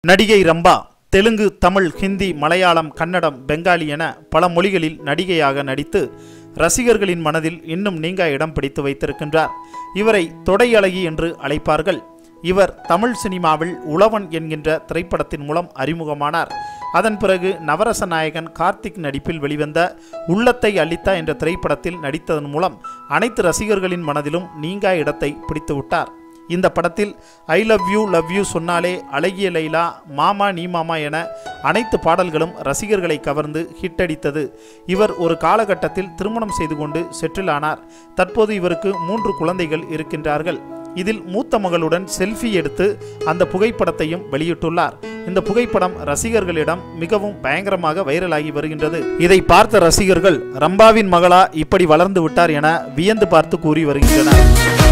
நடிகை ரம்பா தெலுங்கு தமிழ் ஹிந்தி மலையாளம் கன்னடம் பெங்காலி என பல மொழிகளில் நடிகையாக நடித்து ரசிகர்களின் மனதில் இன்னும் நீங்கா இடம் பிடித்து வைத்திருக்கின்றார் இவரை தொடை அழகி என்று அழைப்பார்கள் இவர் தமிழ் சினிமாவில் உழவன் என்கின்ற திரைப்படத்தின் மூலம் அறிமுகமானார் அதன் பிறகு நவரச நாயகன் கார்த்திக் நடிப்பில் வெளிவந்த உள்ளத்தை அளித்தா என்ற திரைப்படத்தில் நடித்ததன் மூலம் அனைத்து ரசிகர்களின் மனதிலும் நீங்கா இடத்தை பிடித்து விட்டார் இந்த படத்தில் I love you love you சொன்னாலே அழகிய லைலா மாமா நீ மாமா என அனைத்து பாடல்களும் ரசிகர்களை கவர்ந்து ஹிட் அடித்தது இவர் ஒரு காலகட்டத்தில் திருமணம் செய்து கொண்டு செட்டில் ஆனார் தற்போது இவருக்கு மூன்று குழந்தைகள் இருக்கின்றார்கள் இதில் மூத்த மகளுடன் செல்ஃபி எடுத்து அந்த புகைப்படத்தையும் வெளியிட்டுள்ளார் இந்த புகைப்படம் ரசிகர்களிடம் மிகவும் பயங்கரமாக வைரலாகி வருகின்றது இதை பார்த்த ரசிகர்கள் ரம்பாவின் மகளா இப்படி வளர்ந்து விட்டார் என வியந்து பார்த்து கூறி வருகின்றனர்